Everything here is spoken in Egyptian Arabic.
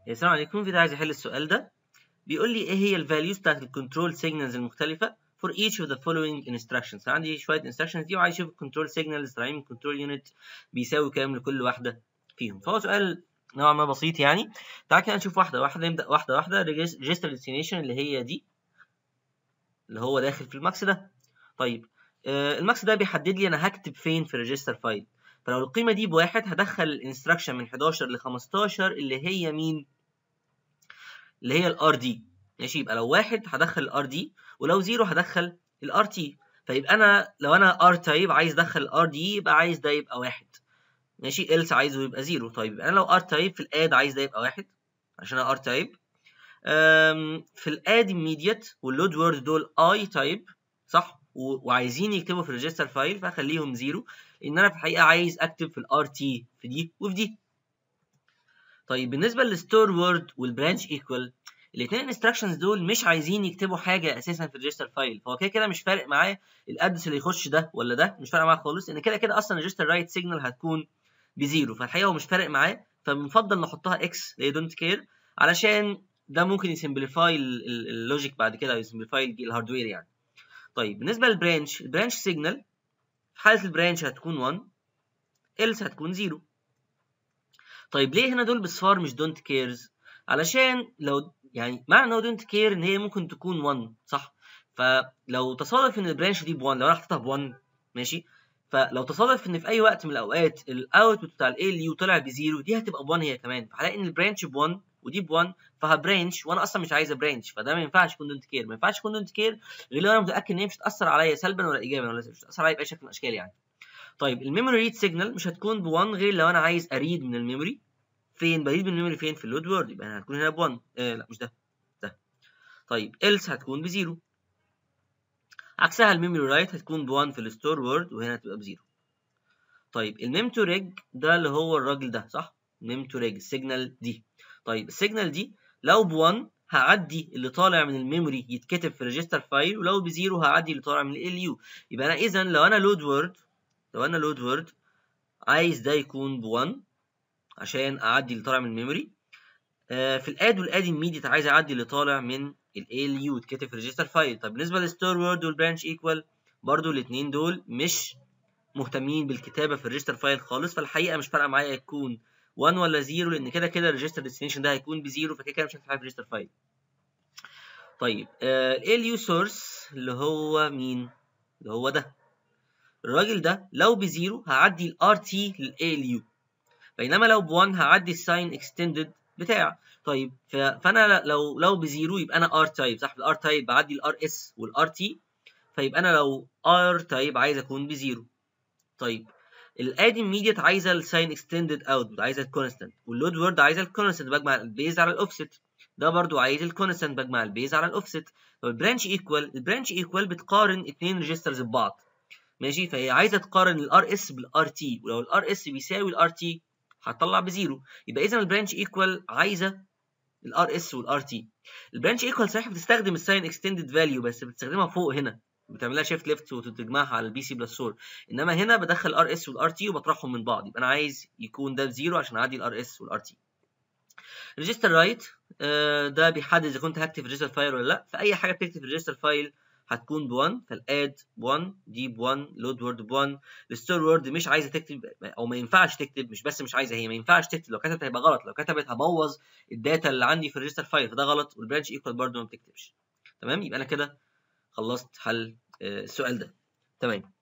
السلام عليكم فيديو عايز احل السؤال ده بيقول لي ايه هي الفاليوز بتاعت الكنترول سيجنالز المختلفه for each of the following instructions عندي شويه instructions دي وعايز اشوف الكنترول سيجنالز طالعين من الكنترول يونت بيساوي كام لكل واحده فيهم فهو سؤال نوعا ما بسيط يعني تعال كده نشوف واحده واحده نبدا واحده واحده ريجستر ديستنيشن اللي هي دي اللي هو داخل في الماكس ده طيب آه الماكس ده بيحدد لي انا هكتب فين في الريجستر فايل فلو القيمه دي بواحد هدخل الانستراكشن من 11 ل 15 اللي هي مين اللي هي الار دي ماشي يبقى لو واحد هدخل الار دي ولو زيرو هدخل الار تي فيبقى انا لو انا ار تايب عايز ادخل الار دي يبقى عايز ده يبقى واحد ماشي else عايزه يبقى زيرو طيب يبقى انا لو ار تايب في الاد عايز ده يبقى واحد عشان انا ار تايب في الاد immediate واللود وورد دول اي تايب صح وعايزين يكتبوا في الريجستر فايل فاخليهم زيرو لان انا في الحقيقه عايز اكتب في الار تي في دي وفي دي طيب بالنسبه للستور وورد والبرانش ايكوال الاثنين انستراكشنز دول مش عايزين يكتبوا حاجه اساسا في الريجستر فايل فهو كده كده مش فارق معاه الادرس اللي يخش ده ولا ده مش فارق معاه خالص ان كده كده اصلا الريجستر رايت سيجنال هتكون بزيرو فالحقيقه هو مش فارق معاه فبنفضل نحطها اكس اللي هي دونت كير علشان ده ممكن يسمبليفاي اللوجيك بعد كده او يسمبليفاي الهاردوير يعني طيب بالنسبه للبرانش البرانش سيجنال في حاله البرانش هتكون 1 else هتكون 0 طيب ليه هنا دول بصفار مش دونت كيرز علشان لو يعني معنى ان هو دونت كير ان هي ممكن تكون 1 صح فلو تصادف ان البرانش دي ب 1 لو انا حطيتها ب 1 ماشي فلو تصادف ان في اي وقت من الاوقات الاوتبوت بتاع ال يو طلع بزيرو دي هتبقى ب 1 هي كمان فهلاقي ان البرانش ب 1 ودي ب 1 فهبرانش وانا اصلا مش عايز برانش فده ما ينفعش يكون دونت كير ما ينفعش يكون دونت كير غير لو انا متاكد ان هي مش هتاثر عليا سلبا ولا ايجابا ولا مش هتاثر عليا باي شكل من الاشكال يعني طيب الميموري ريد سيجنال مش هتكون ب 1 غير لو انا عايز اريد من الميموري فين بريد من الميموري فين في اللود وورد يبقى هتكون هنا ب 1 آه لا مش ده ده طيب else هتكون بزيرو عكسها الميموري رايت هتكون ب 1 في الستور وورد وهنا هتبقى بزيرو طيب الميم تو ريج ده اللي هو الراجل ده صح ميم تو ريج السيجنال دي طيب السيجنال دي لو ب 1 هعدي اللي طالع من الميموري يتكتب في ريجستر فايل ولو بزيرو هعدي اللي طالع من ال يو يبقى انا اذا لو انا لود وورد لو انا لود وورد عايز ده يكون ب 1 عشان اعدي اللي طالع من الميموري آه في الاد والاد immediate عايز اعدي اللي طالع من ال يو يتكتب في ريجستر فايل طب بالنسبه للستور وورد والبرانش ايكوال برضو الاثنين دول مش مهتمين بالكتابه في الريجستر فايل خالص فالحقيقه مش فارقه معايا يكون 1 ولا 0 لان كده كده الريجستر ديستنيشن ده هيكون بزيرو فكده كده مش هفتح في الريجستر فايل طيب ال يو سورس اللي هو مين اللي هو ده الراجل ده لو بزيرو هعدي الار تي لل يو بينما لو ب1 هعدي الساين اكستندد بتاع طيب فانا لو لو بزيرو يبقى انا ار تايب صح الار تايب بعدي الار اس والار تي فيبقى انا لو ار تايب عايز اكون بزيرو طيب الاد immediate عايزه الساين اكستندد اوتبوت عايزه الكونستنت واللود وورد عايزه الكونستنت بجمع البيز على الاوفست ده برضو عايز الكونستنت بجمع البيز على الاوفست طب البرانش ايكوال البرانش ايكوال بتقارن اثنين ريجسترز ببعض ماشي فهي عايزه تقارن الار اس بالار تي ولو الار اس بيساوي الار تي هتطلع بزيرو يبقى اذا البرانش ايكوال عايزه الار اس والار تي البرانش ايكوال صحيح بتستخدم الساين اكستندد فاليو بس بتستخدمها فوق هنا بتعملها شيفت ليفت وتجمعها على البي سي بلس 4 انما هنا بدخل الار اس والار تي وبطرحهم من بعض يبقى انا عايز يكون ده بزيرو عشان اعدي الار اس والار تي ريجستر رايت ده بيحدد اذا كنت هكتب ريجستر فايل ولا لا فاي حاجه بتكتب ريجستر فايل هتكون ب 1 فالاد ب 1 دي ب 1 لود وورد ب 1 الستور وورد مش عايزه تكتب او ما ينفعش تكتب مش بس مش عايزه هي ما ينفعش تكتب لو كتبت هيبقى غلط لو كتبت هبوظ الداتا اللي عندي في الريجستر فايل فده غلط والبرانش ايكوال برضه ما بتكتبش تمام يبقى انا كده خلصت حل السؤال ده تمام